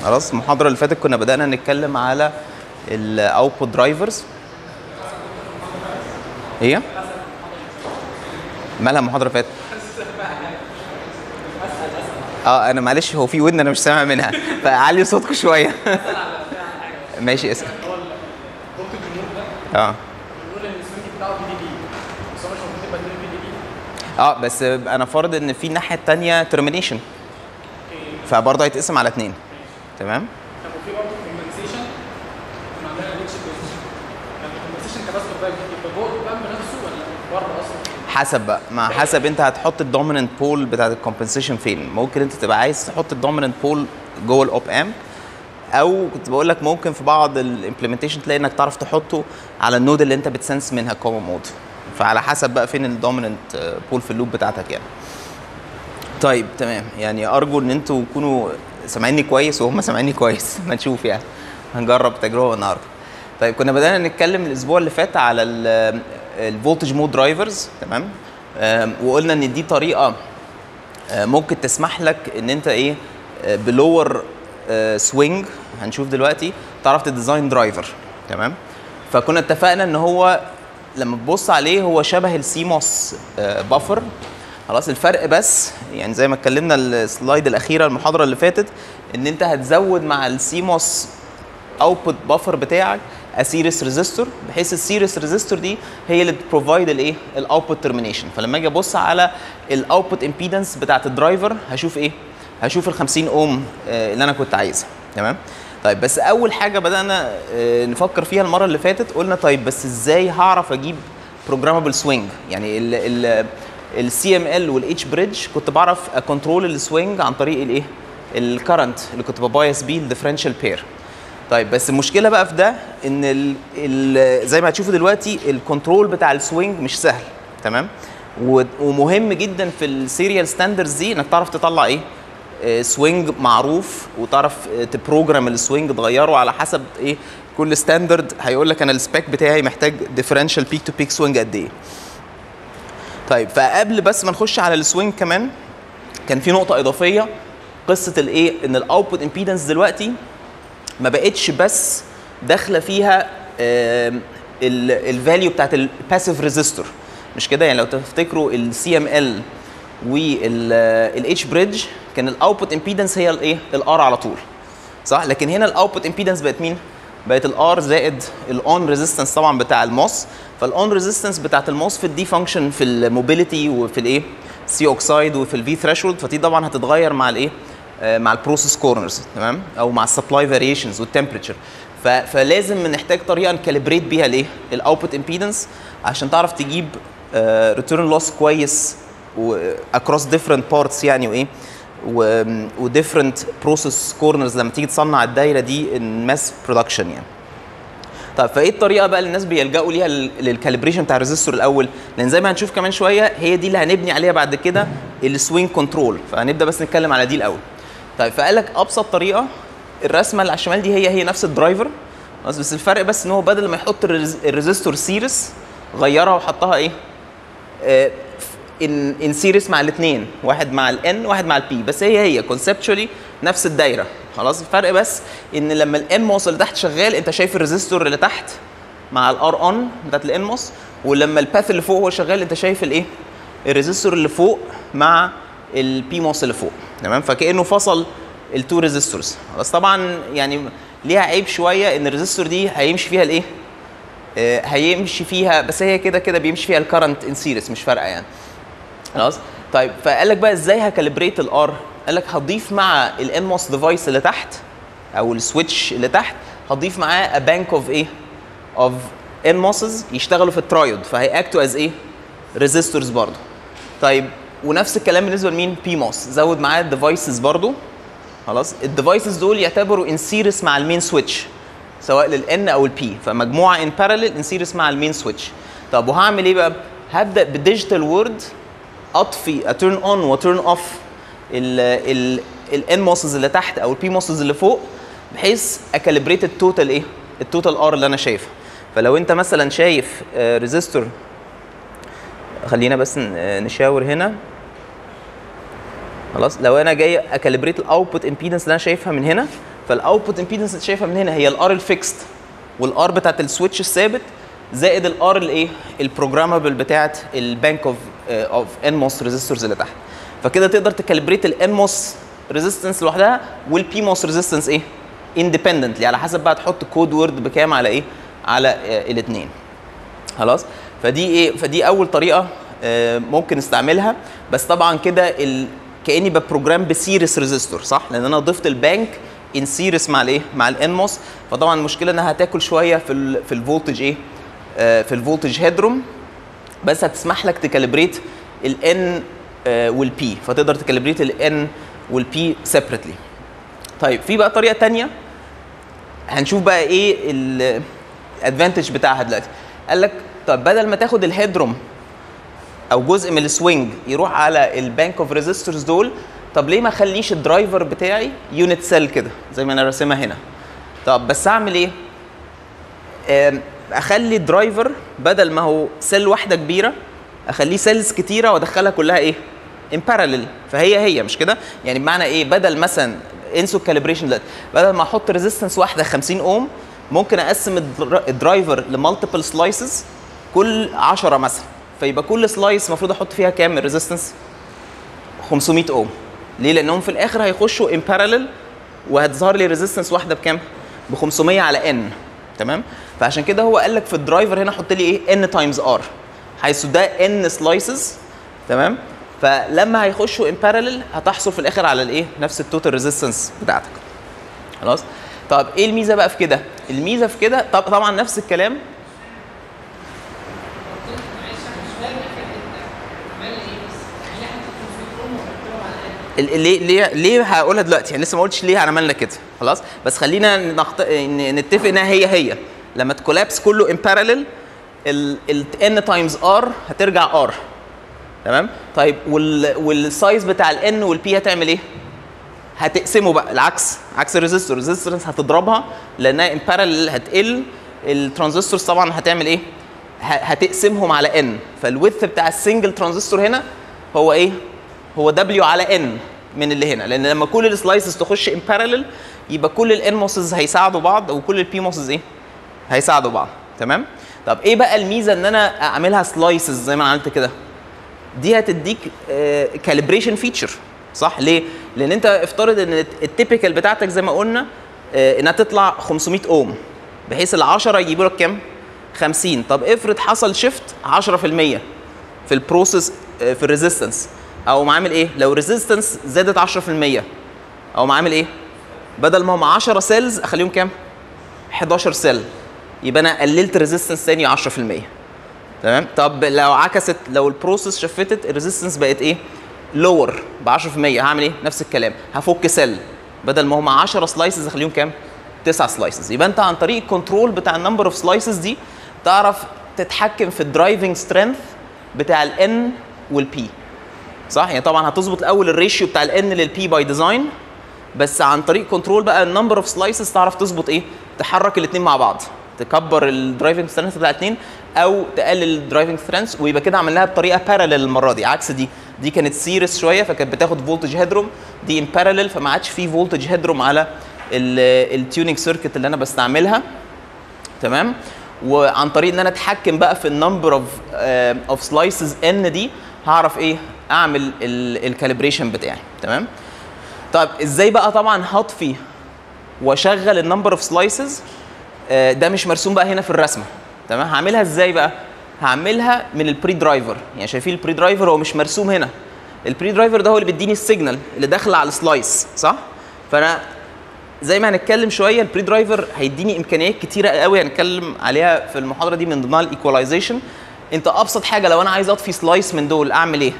خلاص المحاضره اللي فاتت كنا بدانا نتكلم على الاوتبوت درايفرز هي مالها المحاضره اللي فاتت اه انا معلش هو في ودن انا مش سامع منها فعلي صوتكم شويه ماشي اسال هو الفولت الجمهور ده اه بيقول ان السوينج بتاعه في دي دي بس هو مش المفروض يبقى في دي دي اه بس انا فارض ان في الناحيه الثانيه ترمينيشن فبرضه هيتقسم على اثنين تمام طب وفي برضه كومبنسيشن كنا عندنا ريتش بوزيشن كان الكومبنسيشن كباستور ده يبقى جوه البامب نفسه ولا بره اصلا؟ حسب بقى مع حسب انت هتحط الدوميننت بول بتاعت الكومبنسيشن فين ممكن انت تبقى عايز تحط الدوميننت بول جوه الاوب ام او كنت بقول لك ممكن في بعض الامبلمنتيشن تلاقي انك تعرف تحطه على النود اللي انت بتسنس منها كومن مود فعلى حسب بقى فين الدوميننت بول في اللوب بتاعتك يعني طيب تمام يعني ارجو ان انتوا تكونوا سامعيني كويس وهم سامعيني كويس ما نشوف يعني هنجرب تجربه النهارده طيب كنا بدانا نتكلم الاسبوع اللي فات على الفولتج مود درايفرز تمام آم، وقلنا ان دي طريقه آه، ممكن تسمح لك ان انت ايه آه، بلور سوينج هنشوف دلوقتي تعرف تديزاين درايفر تمام فكنا اتفقنا ان هو لما تبص عليه هو شبه السيموس بافر خلاص الفرق بس يعني زي ما اتكلمنا السلايد الاخيره المحاضره اللي فاتت ان انت هتزود مع السيموس اوتبوت بافر بتاعك اسيريس ريزيستور بحيث السيريس ريزيستور دي هي اللي بتبروفايد الايه الاوتبوت ترمينيشن فلما اجي ابص على الاوتبوت امبيدنس بتاعت الدرايفر هشوف ايه هشوف ال 50 اوم آه، اللي انا كنت عايزها تمام طيب بس اول حاجه بدانا آه، نفكر فيها المره اللي فاتت قلنا طيب بس ازاي هعرف اجيب بروجرامبل سوينج يعني ال ال السي ام ال والاتش بريدج كنت بعرف اكونترول السوينج عن طريق الايه الكرنت اللي كنت ببايس بيه الديفرنشال بير طيب بس المشكله بقى في ده ان ال ال زي ما هتشوفوا دلوقتي الكنترول بتاع السوينج مش سهل تمام و- ومهم جدا في السيريال ستاندردز دي انك تعرف تطلع ايه آه، سوينج معروف وتعرف آه، تبروجرام السوينج تغيره على حسب ايه كل ستاندرد هيقول لك انا السبيك بتاعي محتاج ديفرنشال بيك تو بيك سوينج قد ايه طيب فقبل بس ما نخش على السوينج كمان كان في نقطه اضافيه قصه الايه ان الاوتبوت امبيدنس دلوقتي ما بقتش بس داخله فيها الفاليو بتاعت الباسيف ريزيستور مش كده يعني لو تفتكروا السي ام ال والاتش بريدج كان الاوتبوت امبيدنس هي الايه الار على طول صح لكن هنا الاوتبوت امبيدنس بقت مين بقت الار زائد الاون ريزيستنس طبعا بتاع الموس فالاون ريزيستنس بتاعت الموس في الدي فانكشن في الموبيليتي وفي الايه سي اوكسايد وفي الفي ثريشولد فدي طبعا هتتغير مع الايه آه، مع البروسيس كورنرز تمام او مع السبلاي فاريشنز والتمبريتشر فلازم نحتاج طريقه نكاليبريت بيها الايه الاوتبوت امبيدنس عشان تعرف تجيب ريتيرن لوس كويس اكروس ديفرنت بارتس يعني وايه وديفرنت بروسيس كورنرز لما تيجي تصنع الدايره دي ان ماس برودكشن يعني طيب فايه الطريقه بقى اللي الناس بيلجأوا ليها لل- للكاليبريشن بتاع الريزيستور الاول لان زي ما هنشوف كمان شويه هي دي اللي هنبني عليها بعد كده السوينج كنترول فهنبدا بس نتكلم على دي الاول طيب فقال لك ابسط طريقه الرسمه اللي على الشمال دي هي هي نفس الدرايفر بس بس الفرق بس ان هو بدل ما يحط الريز- الريزيستور سيريس غيرها وحطها ايه ان ان سيريس مع الاثنين واحد مع الان واحد مع البي بس هي هي كونسبشولي نفس الدايره خلاص الفرق بس ان لما الان موس اللي تحت شغال انت شايف الريزيستور اللي تحت مع الار اون بتاعت الان موس ولما الباث اللي فوق هو شغال انت شايف الايه الريزيستور اللي فوق مع البي موس اللي فوق تمام فكانه فصل التو ريزيستورز خلاص طبعا يعني ليها عيب شويه ان الريزيستور دي هيمشي فيها الايه آه، هيمشي فيها بس هي كده كده بيمشي فيها الكرنت ان سيريس مش فارقه يعني خلاص طيب فقال لك بقى ازاي هكاليبريت الار قال لك هضيف مع الان موس ديفايس اللي تحت او السويتش اللي تحت هضيف معاه بانك اوف ايه اوف ان موسز يشتغلوا في الترايود فهياكتوا از ايه ريزيستورز برضه طيب ونفس الكلام بالنسبه لمين بي موس زود معاه الديفايسز برضه خلاص الديفايسز دول يعتبروا ان سيريس مع المين سويتش سواء للان او البي فمجموعه ان باراليل ان سيريس مع المين سويتش طب وهعمل ايه بقى هبدا بالديجيتال وورد اطفي اترن اون وترن اوف ال الان موسز اللي تحت او البي موسز اللي فوق بحيث اكاليبريت التوتال ايه التوتال ار اللي انا شايفها فلو انت مثلا شايف ريزيستور خلينا بس ن- نشاور هنا خلاص لو انا جاي اكاليبريت الاوتبوت امبيدنس اللي انا شايفها من هنا فالاوتبوت امبيدنس انت شايفها من هنا هي الار الفيكست والار بتاعت السويتش الثابت زائد الار الايه البروجرامبل بتاعت البانك اوف اوف ان موس ريزيستورز اللي تحت فكده تقدر تكالبريت الان موس ريزيستنس لوحدها والبي موس ريزيستنس ايه اندبندنتلي على حسب بقى تحط كود وورد بكام على ايه على الاثنين خلاص فدي ايه فدي اول طريقه آه، ممكن نستعملها بس طبعا كده ال... كاني ببروجرام بسيريس ريزيستور صح لان انا ضفت البانك ان سيريس مع الايه مع الانموس فطبعا المشكله انها هتاكل شويه في ال... في الفولتج ايه آه، في الفولتج هيدروم بس هتسمح لك تكالبريت الان والبي فتقدر تكالبريت الان والبي سيبريتلي طيب في بقى طريقه تانية هنشوف بقى ايه الادفانتج بتاعها دلوقتي قال لك طب بدل ما تاخد الهيدروم او جزء من السوينج يروح على البانك اوف ريزيستورز دول طب ليه ما اخليش الدرايفر بتاعي يونت سيل كده زي ما انا راسمها هنا طب بس اعمل ايه آم، اخلي الدرايفر بدل ما هو سيل واحده كبيره اخليه سيلز كتيره وادخلها كلها ايه ان باراليل فهي هي مش كده يعني بمعنى ايه بدل مثلا انسوا الكاليبريشن دلوقتي بدل ما احط ريزيستنس واحده 50 اوم ممكن اقسم الدر- الدرايفر لمالتيبل سلايسز كل 10 مثلا فيبقى كل سلايس المفروض احط فيها كام ريزيستنس 500 اوم ليه لانهم في الاخر هيخشوا ان باراليل وهتظهر لي ريزيستنس واحده بكام ب 500 على ان تمام فعشان كده هو قال لك في الدرايفر هنا حط لي ايه ان تايمز ار حيث ده ان سلايسز تمام فلما هيخشوا ان باراليل هتحصل في الاخر على الايه نفس التوتال ريزيستنس بتاعتك خلاص طب ايه الميزه بقى في كده الميزه في كده طب طبعا نفس الكلام ال- ليه ليه ليه هقولها دلوقتي يعني لسه ما قلتش ليه عملنا كده خلاص بس خلينا نخت... ن- نتفق انها هي هي لما تكولابس كله ان باراليل ال ان تايمز ار هترجع ار تمام طيب وال والسايز بتاع الان والبي هتعمل ايه هتقسمه بقى العكس عكس الريزيستور الريزيستورز هتضربها لانها ان باراليل هتقل الترانزستورز طبعا هتعمل ايه ه- هتقسمهم على ان فالويث بتاع السنجل ترانزستور هنا هو ايه هو دبليو على ان من اللي هنا لان لما كل السلايسز تخش ان باراليل يبقى كل الان موسز هيساعدوا بعض وكل البي موسز ايه هيساعدوا بعض تمام طب ايه بقى الميزه ان انا اعملها سلايسز زي ما انا عملت كده دي هتديك كاليبريشن فيتشر صح ليه لان انت افترض ان التيبيكال بتاعتك زي ما قلنا آه، انها تطلع 500 اوم بحيث ال 10 يجيبوا لك كام 50 طب افرض حصل شيفت 10% في البروسيس آه، في الريزيستنس او معامل ايه لو ريزيستنس زادت 10% او معامل ايه بدل ما هم 10 سيلز اخليهم كام 11 سيل يبقى انا قللت ريزيستنس ثاني 10% تمام طب لو عكست لو البروسيس شفتت الريزيستنس بقت ايه لور ب 10% هعمل ايه نفس الكلام هفك سيل بدل ما هم 10 سلايسز اخليهم كام 9 سلايسز يبقى انت عن طريق الكنترول بتاع النمبر اوف سلايسز دي تعرف تتحكم في الدرايفنج سترينث بتاع الان والبي صح يعني طبعا هتظبط الاول الريشيو بتاع الان للبي باي ديزاين بس عن طريق كنترول بقى النمبر اوف سلايسز تعرف تظبط ايه تحرك الاثنين مع بعض تكبر الدرايفنج سترينث بتاع الاثنين او تقلل الدرايفنج سترينث ويبقى كده عملناها بطريقه باراليل المره دي عكس دي دي كانت سيريس شويه فكانت بتاخد فولتج هيدروم دي ان باراليل فما عادش في فولتج هيدروم على التيوننج سيركت اللي انا بستعملها تمام وعن طريق ان انا اتحكم بقى في النمبر اوف اوف سلايسز ان دي هعرف ايه اعمل الكاليبريشن بتاعي تمام طيب ازاي بقى طبعا هطفي واشغل النمبر اوف سلايسز ده مش مرسوم بقى هنا في الرسمه تمام هعملها ازاي بقى هعملها من البري درايفر يعني شايفين البري درايفر هو مش مرسوم هنا البري درايفر ده هو اللي بيديني السيجنال اللي داخله على السلايس صح فانا زي ما هنتكلم شويه البري درايفر هيديني امكانيات كتيره قوي هنتكلم عليها في المحاضره دي من ضمنها الايكولايزيشن انت ابسط حاجه لو انا عايز اطفي سلايس من دول اعمل ايه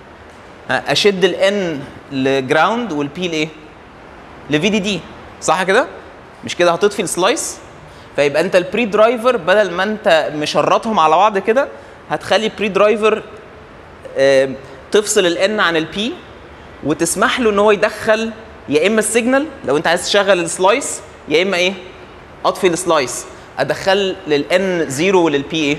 ها، اشد الان لجراوند والبي لايه لفي دي دي صح كده مش كده هتطفي السلايس فيبقى انت البري درايفر بدل ما انت مشرطهم على بعض كده هتخلي البري درايفر آم، تفصل الان عن البي وتسمح له ان هو يدخل يا اما السيجنال لو انت عايز تشغل السلايس يا اما ايه اطفي السلايس ادخل للان زيرو وللبي ايه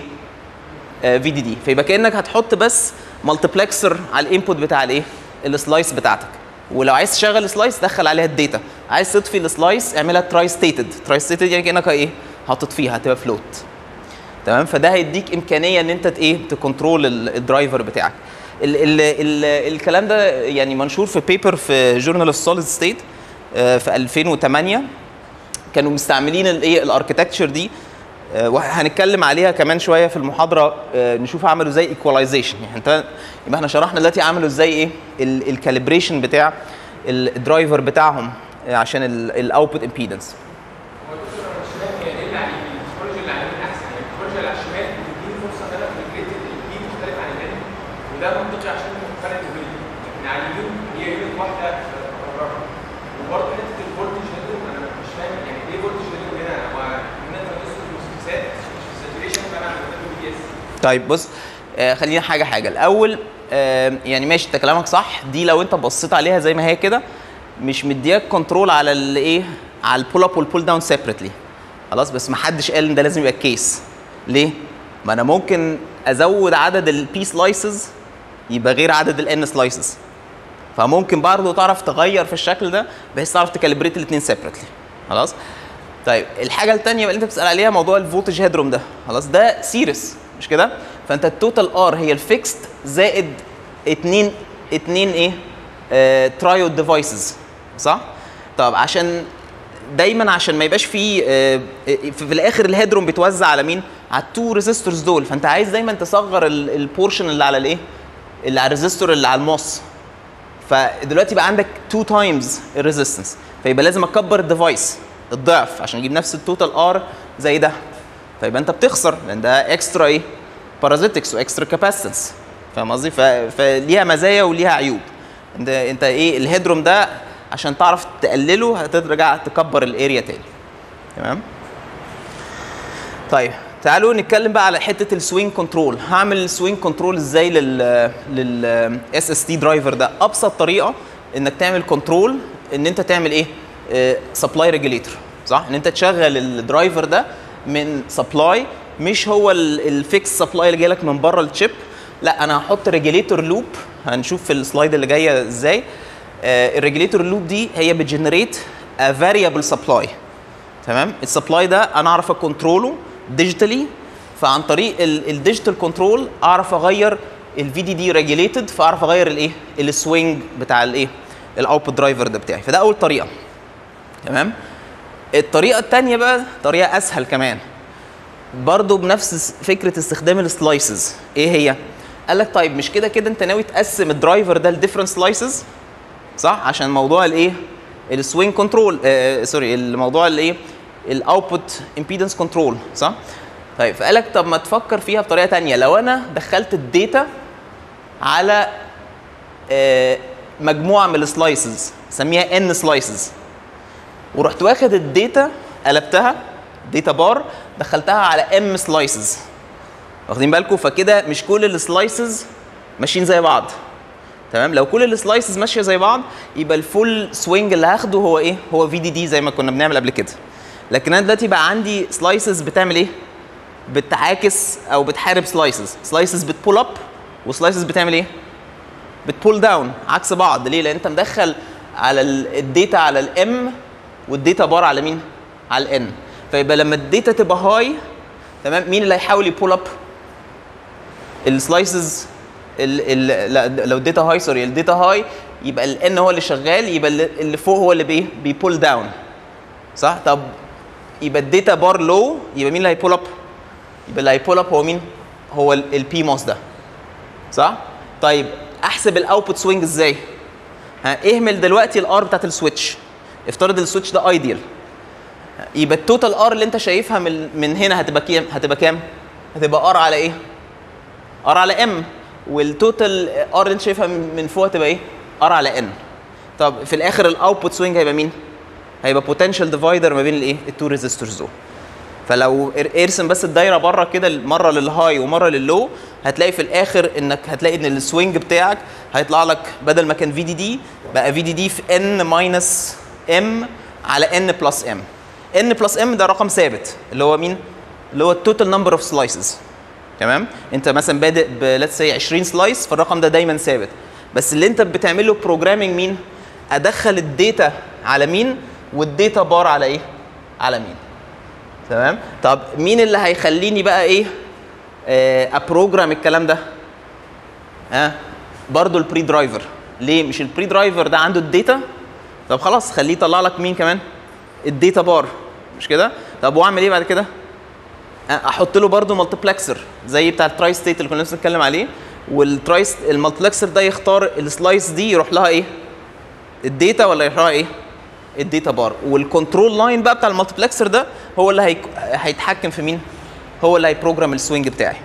في دي دي فيبقى كانك هتحط بس مالتيبلكسر على الانبوت بتاع الايه السلايس بتاعتك ولو عايز تشغل سلايس دخل عليها الداتا عايز تطفي السلايس اعملها تراي ستيتد تراي ستيتد يعني كانك ايه هتطفيها هتبقى فلوت تمام فده هيديك امكانيه ان انت ت- ايه تكنترول ال- الدرايفر بتاعك ال ال ال الكلام ده يعني منشور في بيبر في جورنال اوف سوليد ستيت في 2008 كانوا مستعملين الايه الاركتكتشر دي آه، وهنتكلم عليها كمان شويه في المحاضره آه، نشوف عملوا ازاي ايكواليزيشن يعني انت يبقى احنا شرحنا دلوقتي عملوا ازاي ايه الكاليبريشن بتاع الدرايفر بتاعهم آه، عشان الاوتبوت امبيدنس هو الدكتور انا مش فاهم هي ليه اللي على اليمين؟ التكنولوجيا اللي على اليمين احسن يعني التكنولوجيا اللي على الشمال بتديني فرصه ان انا ابجريد البي مختلف عن الان وده منطقي عشان فرق الويل لكن على اليمين هي يونت واحده بكررها وبرضه حته الفولتج هيدروم انا مش فاهم يعني ايه فولتج هيدروم هنا هو هنا ترانزستور وسكسات مش في ساتوريشن فانا عملت له بي اس طيب بص آه خلينا حاجه حاجه الاول آه يعني ماشي انت كلامك صح دي لو انت بصيت عليها زي ما هي كده مش مدياك كنترول على الايه على البول اب والبول داون سيبريتلي خلاص بس ما حدش قال ان ده لازم يبقى الكيس ليه ما انا ممكن ازود عدد البي سلايسز يبقى غير عدد الان سلايسز فممكن برضه تعرف تغير في الشكل ده بحيث تعرف تكالبريت الاثنين سيبريتلي خلاص طيب الحاجه الثانيه اللي انت بتسال عليها موضوع الفولتج هيدروم ده خلاص ده سيريس مش كده فانت التوتال ار هي الفيكست زائد اتنين اتنين ايه آه ترايود ديفايسز صح طب عشان دايما عشان ما يبقاش فيه آه في, في الاخر الهيدروم بيتوزع على مين على التو ريزيستورز دول فانت عايز دايما تصغر البورشن اللي على الايه اللي على الريزيستور اللي على الموس فدلوقتي بقى عندك 2 تايمز الريزيستنس فيبقى لازم اكبر الديفايس الضعف عشان اجيب نفس التوتال ار زي ده فيبقى انت بتخسر لان ده اكسترا ايه بارازيتكس واكسترا كاباسيتنس فاهم قصدي ف- فليها مزايا وليها عيوب انت انت ايه الهيدروم ده عشان تعرف تقلله هترجع تكبر الاريا تاني تمام طيب تعالوا نتكلم بقى على حته السوينج كنترول هعمل السوينج كنترول ازاي لل لل اس اس تي درايفر ده ابسط طريقه انك تعمل كنترول ان انت تعمل ايه سبلاي ريجوليتور صح ان انت تشغل الدرايفر ده من سبلاي مش هو الفيكس سبلاي اللي جاي لك من بره الشيب لا انا هحط ريجوليتور لوب هنشوف في السلايد اللي جايه ازاي الريجوليتور لوب دي هي بتجنريت فاريبل سبلاي تمام السبلاي ده انا اعرف اكونتروله ديجيتالي فعن طريق الديجيتال كنترول اعرف اغير الفي دي دي ريجوليتد فاعرف اغير الايه السوينج بتاع الايه الاوتبوت درايفر ده بتاعي فده اول طريقه تمام الطريقه الثانيه بقى طريقه اسهل كمان برضه بنفس فكره استخدام السلايسز ايه هي قال لك طيب مش كده كده انت ناوي تقسم الدرايفر ده لديفرنت سلايسز صح عشان موضوع الايه السوينج كنترول آه سوري الموضوع الايه الاوتبوت امبيدنس كنترول صح طيب فقال لك طب ما تفكر فيها بطريقه تانية لو انا دخلت الداتا على آه مجموعه من السلايسز سميها ان سلايسز ورحت واخد الداتا قلبتها داتا بار دخلتها على ام سلايسز واخدين بالكم فكده مش كل السلايسز ماشيين زي بعض تمام لو كل السلايسز ماشيه زي بعض يبقى الفول سوينج اللي هاخده هو ايه هو في دي دي زي ما كنا بنعمل قبل كده لكن انا دلوقتي بقى عندي سلايسز بتعمل ايه بتعاكس او بتحارب سلايسز سلايسز بتبول اب وسلايسز بتعمل ايه بتبول داون عكس بعض ليه لان انت مدخل على الداتا على الام والداتا بار على مين على الان فيبقى لما الداتا تبقى هاي تمام مين اللي هيحاول يبول اب السلايسز ال ال لا لو الداتا هاي سوري الداتا هاي يبقى الان هو اللي شغال يبقى اللي اللي فوق هو اللي بي بيبول داون صح طب يبقى الداتا بار لو يبقى مين اللي هيبول اب يبقى اللي هيبول اب هو مين هو البي موس ده صح طيب احسب الاوتبوت سوينج ازاي ها اهمل دلوقتي الار بتاعت السويتش افترض السويتش ده ايديال يبقى التوتال ار اللي انت شايفها من من هنا هتبقى كام هتبقى كام هتبقى ار على ايه ار على ام والتوتال ار اللي انت شايفها من فوق هتبقى ايه ار على ان طب في الاخر الاوتبوت سوينج هيبقى مين هيبقى بوتنشال ديفايدر ما بين الايه التو ريزيستورز دول فلو ارسم بس الدايره بره كده مره للهاي ومره لللو هتلاقي في الاخر انك هتلاقي ان السوينج بتاعك هيطلع لك بدل ما كان في دي دي بقى في دي دي في ان ماينس ام على ان بلس ام ان بلس ام ده رقم ثابت اللي هو مين اللي هو التوتال نمبر اوف سلايسز تمام انت مثلا بادئ ب ليتس سي 20 سلايس فالرقم ده دايما ثابت بس اللي انت بتعمل له بروجرامنج مين ادخل الداتا على مين والداتا بار على ايه على مين تمام طب مين اللي هيخليني بقى ايه آه ابروجرام الكلام ده ها برضه البري درايفر ليه مش البري درايفر ده عنده الداتا طب خلاص خليه يطلع لك مين كمان الداتا بار مش كده طب واعمل ايه بعد كده احط له برضه مالتيبلكسر زي بتاع التراي ستيت اللي كنا لسه بنتكلم عليه والتراي المالتيبلكسر ده يختار السلايس دي يروح لها ايه الداتا ولا يروح لها ايه الداتا بار والكنترول لاين بقى بتاع المالتيبلكسر ده هو اللي هيك... هيتحكم في مين هو اللي هيبروجرام السوينج بتاعي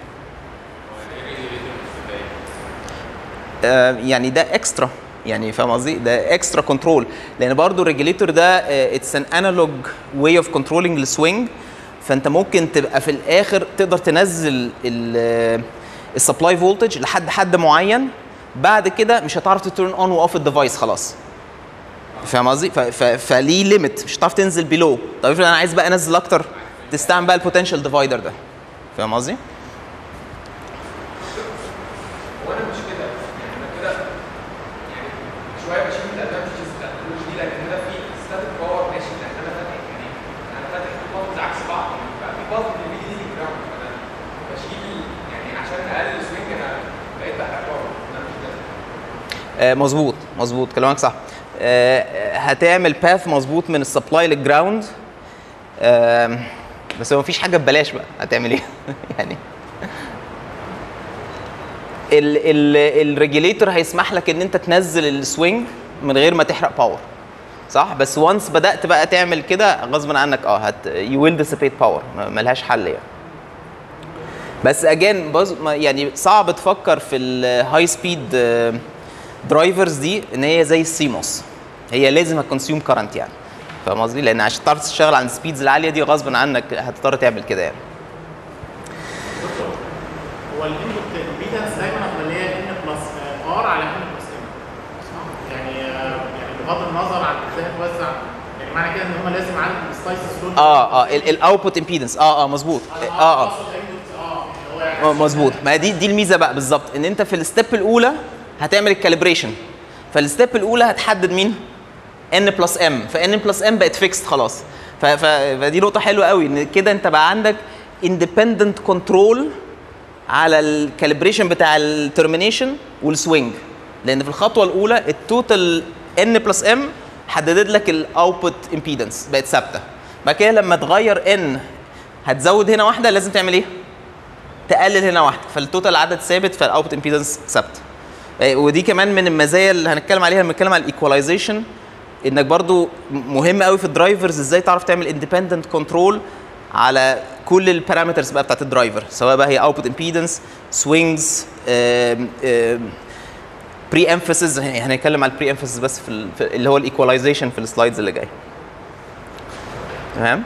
آه يعني ده اكسترا يعني فاهم قصدي ده اكسترا كنترول لان برضو الريجليتور ده اتس ان انالوج واي اوف كنترولينج السوينج فانت ممكن تبقى في الاخر تقدر تنزل السبلاي فولتج لحد حد معين بعد كده مش هتعرف تترن اون واوف الديفايس خلاص فاهم قصدي ف- ف- فليه ليميت مش هتعرف تنزل بيلو طب افرض انا عايز بقى انزل اكتر تستعمل بقى البوتنشال ديفايدر ده فاهم قصدي وانا مش كده يعني انا كده يعني شويه بشيل الادفانتجز بتاعت التكنولوجي دي لان كده في ستاتيك باور ماشي لان انا فاتح يعني انا فاتح في بابلز عكس بعض يعني بقى في بابل اللي بيجي دي جراوند فانا بشيل يعني عشان اقلل السوينج انا بقيت بحرق باور انا مش كده آه، مظبوط مظبوط كلامك صح آه، آه، هتعمل باث مظبوط من السبلاي للجراوند آم، بس هو مفيش حاجه ببلاش بقى هتعمل ايه يعني الريجيليتور هيسمح لك ان انت تنزل السوينج من غير ما تحرق باور صح بس وانس بدات بقى تعمل كده غصبا عنك اه هت يو ويل ديسيبيت باور ملهاش حل يعني بس اجين يعني صعب تفكر في الهاي سبيد درايفرز دي ان هي زي السيموس هي لازم هتكونسيوم كارنت يعني فاهم قصدي؟ لان عشان تعرف تشتغل عند السبيدز العاليه دي غصب عنك هتضطر تعمل كده يعني هو الانبوت امبيدنس دايما هتبقى اللي هي ان بلس ار على ان بلس ام صح؟ يعني آه، يعني بغض النظر عن ازاي توزع يعني معنى كده ان هم لازم عدد السلايسز دول اه اه الاوتبوت امبيدنس اه اه مظبوط اه اه أقصد input، اه اللي هو يعني آه، مظبوط ما دي دي الميزه بقى بالظبط ان انت في الستيب الاولى هتعمل الكاليبريشن فالستيب الاولى هتحدد مين ان بلس ام فان بلس ام بقت فيكست خلاص ف- ف- فدي نقطه حلوه قوي ان كده انت بقى عندك اندبندنت كنترول على الكاليبريشن بتاع الترمينيشن والسوينج لان في الخطوه الاولى التوتال ان بلس ام حددت لك الاوتبوت امبيدنس بقت ثابته بعد كده لما تغير ان هتزود هنا واحده لازم تعمل ايه تقلل هنا واحده فالتوتال عدد ثابت فالاوتبوت امبيدنس ثابته آه، ودي كمان من المزايا اللي هنتكلم عليها لما نتكلم على الايكواليزيشن انك برضو مهم قوي في الدرايفرز ازاي تعرف تعمل اندبندنت كنترول على كل البارامترز بقى بتاعت الدرايفر سواء بقى هي اوتبوت امبيدنس سوينجز بري امفاسيس هنتكلم على البري امفاسيس بس في, ال- في اللي هو الايكواليزيشن في السلايدز اللي جايه تمام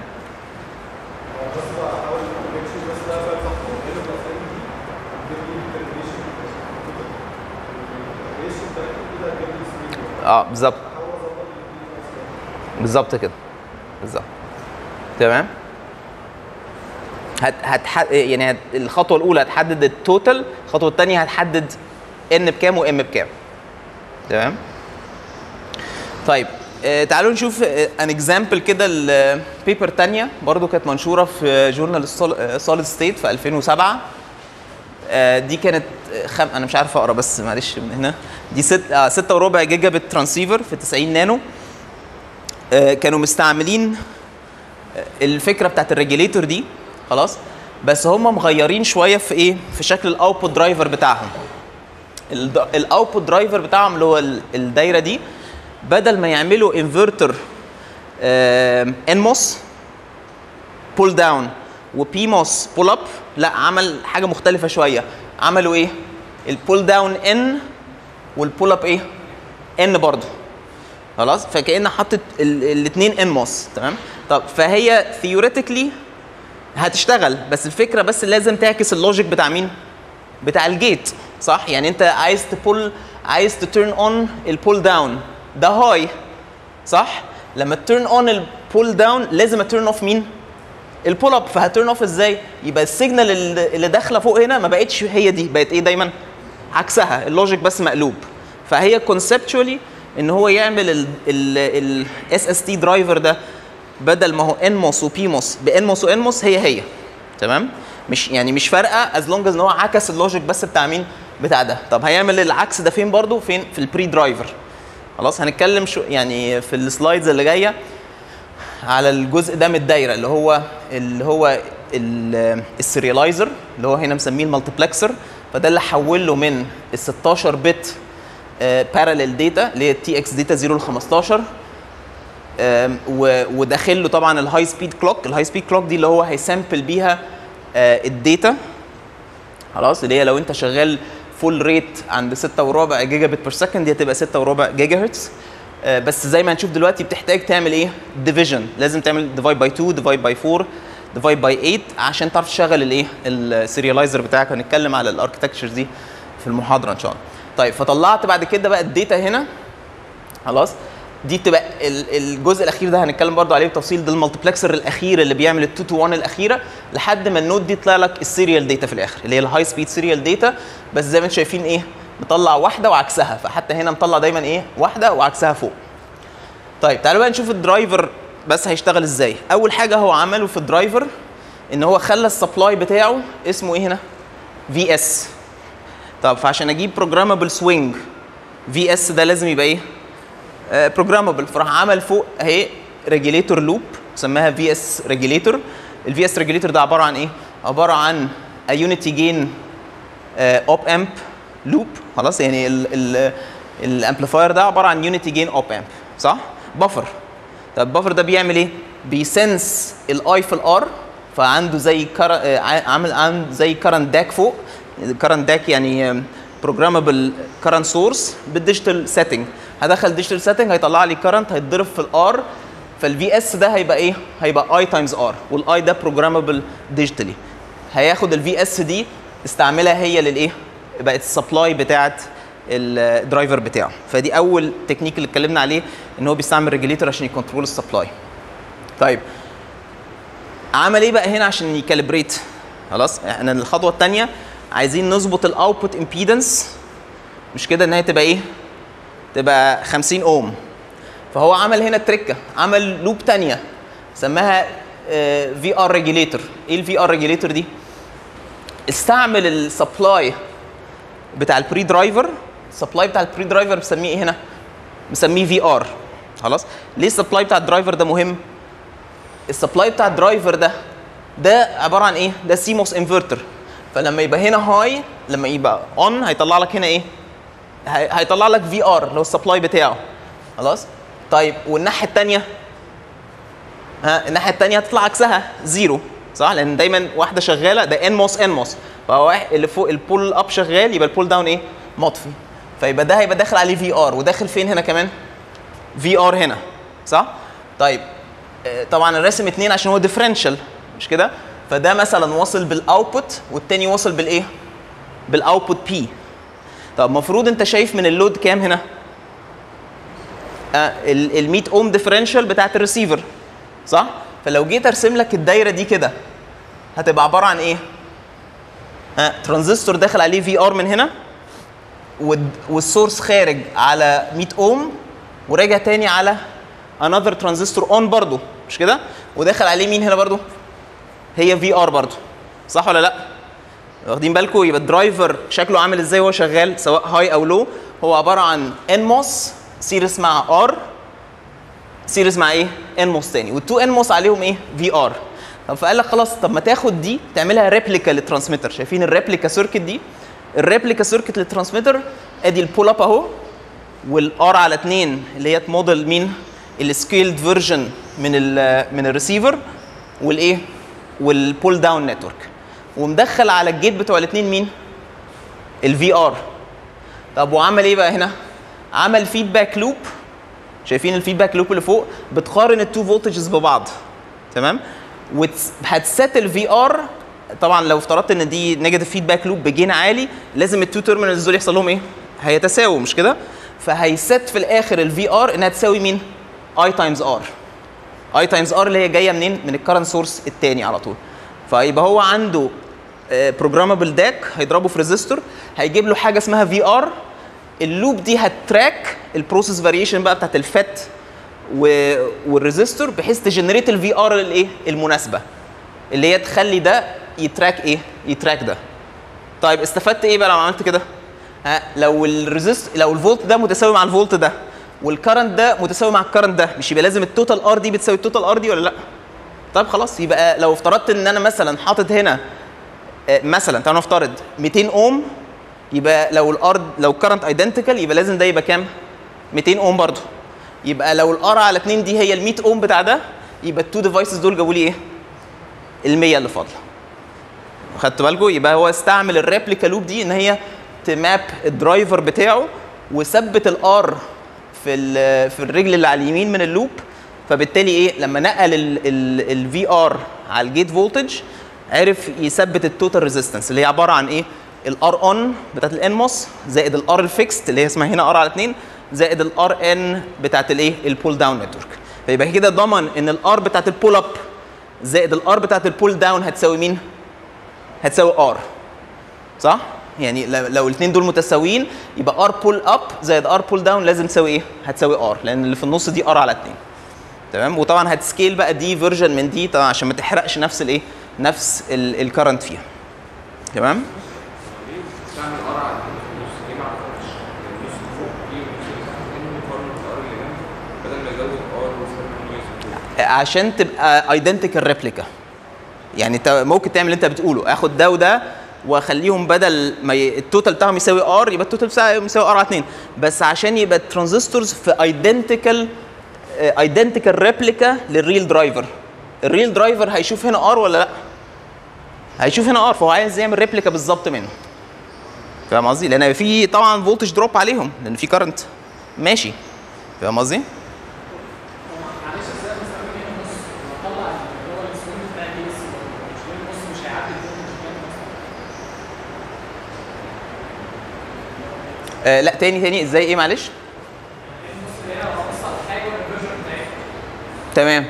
اه بالظبط بالظبط كده بالظبط تمام هت هتح... يعني هت... الخطوه الاولى هتحدد التوتال الخطوه الثانيه هتحدد ان بكام وام بكام تمام طيب آه تعالوا نشوف ان اكزامبل كده البيبر تانية برضو كانت منشوره في جورنال سوليد ستيت في 2007 آه، دي كانت آه، خم... انا مش عارف اقرا بس معلش من هنا دي ست... آه ستة وربع جيجا بت ترانسيفر في 90 نانو آه كانوا مستعملين آه، الفكره بتاعت الريجيليتور دي خلاص بس هم مغيرين شويه في ايه في شكل الاوتبوت درايفر بتاعهم الاوتبوت درايفر بتاعهم اللي هو ال- الدايره دي بدل ما يعملوا انفرتر انموس بول داون وبي موس بول اب لا عمل حاجه مختلفه شويه عملوا ايه البول داون ان والبول اب ايه ان برضه خلاص فكأن حطت الاثنين ان موس تمام طب فهي ثيوريتيكلي هتشتغل بس الفكره بس لازم تعكس اللوجيك بتاع مين بتاع الجيت صح يعني انت عايز تبول عايز تترن اون البول داون ده هاي صح لما ترن اون البول داون لازم اترن اوف مين البول اب فهترن اوف ازاي يبقى السيجنال اللي اللي داخله فوق هنا ما بقتش هي دي بقت ايه دايما عكسها اللوجيك بس مقلوب فهي كونسبتشولي ان هو يعمل الاس اس تي درايفر ده بدل ما هو انموس وبيموس بانموس وانموس هي هي تمام مش يعني مش فارقه از لونج از ان هو عكس اللوجيك بس بتاع مين بتاع ده طب هيعمل العكس ده فين برضو فين في البري درايفر خلاص هنتكلم شو يعني في السلايدز اللي جايه على الجزء ده من الدايره اللي هو اللي هو ال- السيريلايزر اللي هو هنا مسميه المالتيبلكسر فده اللي حول له من ال 16 بت باراليل داتا اللي هي تي اكس داتا 0 ل 15 آم، و- وداخل له طبعا الهاي سبيد كلوك الهاي سبيد كلوك دي اللي هو هيسامبل بيها آه، الداتا خلاص اللي هي لو انت شغال فول ريت عند 6 وربع جيجا بت بير سكند دي هتبقى 6 وربع جيجا هرتز آه، بس زي ما هنشوف دلوقتي بتحتاج تعمل ايه ديفيجن لازم تعمل ديفايد باي 2 ديفايد باي 4 ديفايد باي 8 عشان تعرف تشغل الايه السيريلايزر بتاعك هنتكلم على الاركتكتشرز دي في المحاضره ان شاء الله طيب فطلعت بعد كده بقى الداتا هنا خلاص دي بتبقى ال- الجزء الاخير ده هنتكلم برضو عليه بالتفصيل ده المالتيبلكسر الاخير اللي بيعمل ال 2 تو 1 الاخيره لحد ما النود دي يطلع لك السيريال داتا في الاخر اللي هي الهاي سبيد سيريال داتا بس زي ما انتم شايفين ايه مطلع واحده وعكسها فحتى هنا مطلع دايما ايه واحده وعكسها فوق طيب تعالوا بقى نشوف الدرايفر بس هيشتغل ازاي اول حاجه هو عمله في الدرايفر ان هو خلى السبلاي بتاعه اسمه ايه هنا في اس طب فعشان اجيب بروجرامبل سوينج في اس ده لازم يبقى ايه بروجرامبل فراح عمل فوق اهي ريجيليتور لوب سماها في اس ريجيليتور الفي اس ريجيليتور ده عباره عن ايه عباره عن يونيتي جين اوب امب لوب خلاص يعني الامبليفاير ده عباره عن يونيتي جين اوب امب صح بفر طب البفر ده بيعمل ايه بيسنس الاي في الار فعنده زي كر... آه، عامل عامل زي كرنت داك فوق كرنت داك يعني بروجرامبل كرنت سورس بالديجيتال سيتنج هدخل ديجيتال سيتنج هيطلع لي كرنت هيتضرب في الار فالفي اس ده هيبقى ايه هيبقى اي تايمز ار والاي ده بروجرامبل ديجيتالي هياخد الفي اس دي استعملها هي للايه بقت السبلاي بتاعت الدرايفر بتاعه فدي اول تكنيك اللي اتكلمنا عليه ان هو بيستعمل ريجليتور عشان يكنترول السبلاي طيب عمل ايه بقى هنا عشان يكاليبريت خلاص احنا الخطوه الثانيه عايزين نظبط الاوتبوت امبيدنس مش كده ان هي تبقى ايه تبقى 50 اوم فهو عمل هنا تريكه عمل لوب ثانيه سماها في ار ريجيليتور ايه الفي ار ريجيليتور دي استعمل السبلاي بتاع البري درايفر السبلاي بتاع البري درايفر بسميه ايه هنا مسميه في ار خلاص ليه السبلاي بتاع الدرايفر ده مهم السبلاي بتاع الدرايفر ده ده عباره عن ايه ده سيموس انفرتر فلما يبقى هنا هاي لما يبقى اون هيطلع لك هنا ايه هي- هيطلع لك في ار اللي هو السبلاي بتاعه خلاص طيب والناحيه الثانيه ها الناحيه الثانيه هتطلع عكسها زيرو صح لان دايما واحده شغاله ده ان موس ان موس فهو واحد اللي فوق البول اب شغال يبقى البول داون ايه مطفي فيبقى ده هيبقى داخل عليه في ار وداخل فين هنا كمان في ار هنا صح طيب آه، طبعا الرسم اتنين عشان هو ديفرنشال مش كده فده مثلا واصل بالاوتبوت والتاني واصل بالايه بالاوتبوت بي طب المفروض انت شايف من اللود كام هنا آه ال 100 اوم ديفرنشال بتاعت الريسيفر صح فلو جيت ارسم لك الدايره دي كده هتبقى عباره عن ايه آه ترانزستور داخل عليه في ار من هنا والد- والسورس خارج على 100 اوم وراجع تاني على انذر ترانزستور اون برضو مش كده وداخل عليه مين هنا برضو هي في ار برضو صح ولا لا واخدين بالكم يبقى الدرايفر شكله عامل ازاي وهو شغال سواء هاي او لو هو عباره عن ان موس سيريس مع ار سيريز مع ايه؟ ان موس تاني والتو ان موس عليهم ايه؟ في ار طب فقال لك خلاص طب ما تاخد دي تعملها ريبليكا للترانسميتر شايفين الريبليكا سيركت دي؟ الريبليكا سيركت للترانسميتر ادي البول اب اهو والار على 2 اللي هي موديل مين؟ السكيلد فيرجن من ال من الريسيفر والايه؟ والبول داون نتورك ومدخل على الجيت بتوع الاثنين مين؟ الفي ار طب وعمل ايه بقى هنا؟ عمل فيدباك لوب شايفين الفيدباك لوب اللي فوق بتقارن التو فولتجز ببعض تمام وهتسيت الفي ار طبعا لو افترضت ان دي نيجاتيف فيدباك لوب بجين عالي لازم التو تيرمينالز دول يحصل لهم ايه؟ هيتساووا مش كده؟ فهيست في الاخر الفي ار انها تساوي مين؟ اي تايمز ار اي تايمز ار اللي هي جايه منين؟ من الكرنت سورس الثاني على طول فيبقى هو عنده بروجرامبل داك هيضربه في ريزيستور هيجيب له حاجه اسمها في ار اللوب دي هتراك البروسيس فاريشن بقى بتاعت الفات و... والريزستور بحيث تجنريت الفي ار الايه المناسبه اللي هي تخلي ده يتراك ايه يتراك ده طيب استفدت ايه بقى لو عملت كده ها لو الريزست لو الفولت ده متساوي مع الفولت ده والكرنت ده متساوي مع الكرنت ده مش يبقى لازم التوتال ار دي بتساوي التوتال ار دي ولا لا طيب خلاص يبقى لو افترضت ان انا مثلا حاطط هنا آه، مثلا تعالوا نفترض 200 اوم يبقى لو الار لو الكرنت ايدنتيكال يبقى لازم ده يبقى كام 200 اوم برضه يبقى لو الار على 2 دي هي ال 100 اوم بتاع ده يبقى التو ديفايسز دول جابوا لي ايه ال 100 اللي فاضله خدتوا بالكم يبقى هو استعمل الريبليكا لوب دي ان هي تماب الدرايفر بتاعه وثبت الار في ال- في الرجل اللي على اليمين من اللوب فبالتالي ايه لما نقل الفي ار على الجيت فولتج عرف يثبت التوتال ريزيستنس اللي هي عباره عن ايه الار اون بتاعت الانموس زائد الار الفيكست اللي هي اسمها هنا ار على 2 زائد الار ان بتاعت الايه البول داون نتورك فيبقى كده ضمن ان الار بتاعت البول اب زائد الار بتاعت البول داون هتساوي مين هتساوي ار صح يعني لو لو الاثنين دول متساويين يبقى ار بول اب زائد ار بول داون لازم تساوي ايه هتساوي ار لان اللي في النص دي ار على 2 تمام وطبعا هتسكيل بقى دي فيرجن من دي طبعا عشان ما تحرقش نفس الايه نفس الكرنت فيها تمام تعمل قرعه في النص دي ما اعرفش النص فوق دي والنص تحت انه مقارنه بالار اللي جنب بدل ما يزود ار ويستخدم نويز عشان تبقى ايدنتيكال ريبليكا يعني انت ممكن تعمل اللي انت بتقوله اخد ده وده واخليهم بدل ما ي... التوتال بتاعهم يساوي ار يبقى التوتال بتاعهم يساوي ار على 2 بس عشان يبقى الترانزستورز في ايدنتيكال ايدنتيكال ريبليكا للريل درايفر الريل درايفر هيشوف هنا ار ولا لا هيشوف هنا ار فهو عايز يعمل ريبليكا بالظبط منه فاهم قصدي لان في طبعا فولتج دروب عليهم لان في كارنت ماشي فاهم قصدي معلش ازاي مثلا من هنا نص واطلع اللي هو السوينج بتاع البي اس مش ليه النص مش هيعدي الفولتج كام مثلا آه لا تاني تاني ازاي ايه معلش النص اللي هنا اوصل حاجه الفيرجن بتاعتها تمام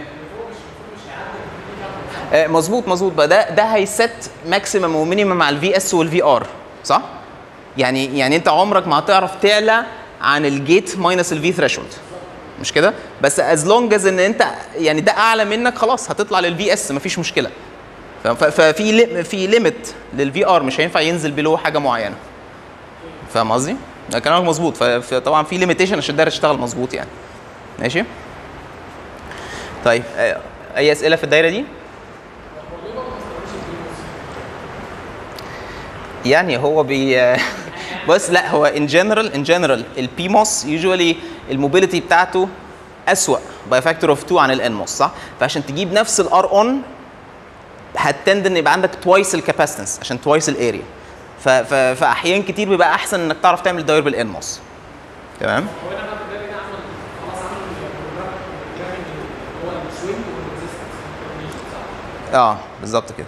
آه، مظبوط مظبوط بقى ده ده هيست ماكسيمم ومينيمم مع الفي اس والفي ار صح؟ يعني يعني انت عمرك ما هتعرف تعلى عن الجيت ماينس الفي ثريشولد مش كده؟ بس از لونج از ان انت يعني ده اعلى منك خلاص هتطلع للفي اس مفيش مشكله ف- ف- ففي لي- في ليميت للفي ار مش هينفع ينزل بلو حاجه معينه فاهم قصدي؟ ده كلامك مظبوط ف- فطبعا في ليميتيشن عشان الدايره تشتغل مظبوط يعني ماشي؟ طيب آه، اي اسئله في الدايره دي؟ يعني هو بي بص لا هو ان جنرال ان جنرال البي موس يوجوالي الموبيليتي بتاعته اسوأ باي فاكتور اوف 2 عن الان موس صح؟ فعشان تجيب نفس الار اون هتند ان يبقى عندك توايس الكاباسيتنس عشان توايس الاريا ف- ف- فاحيان كتير بيبقى احسن انك تعرف تعمل داير بالان موس تمام؟ هو انا بقى في ده عمل خلاص عمل البروجرام البروجرامنج اللي هو السوينج والريزيستنس صح؟ اه بالظبط كده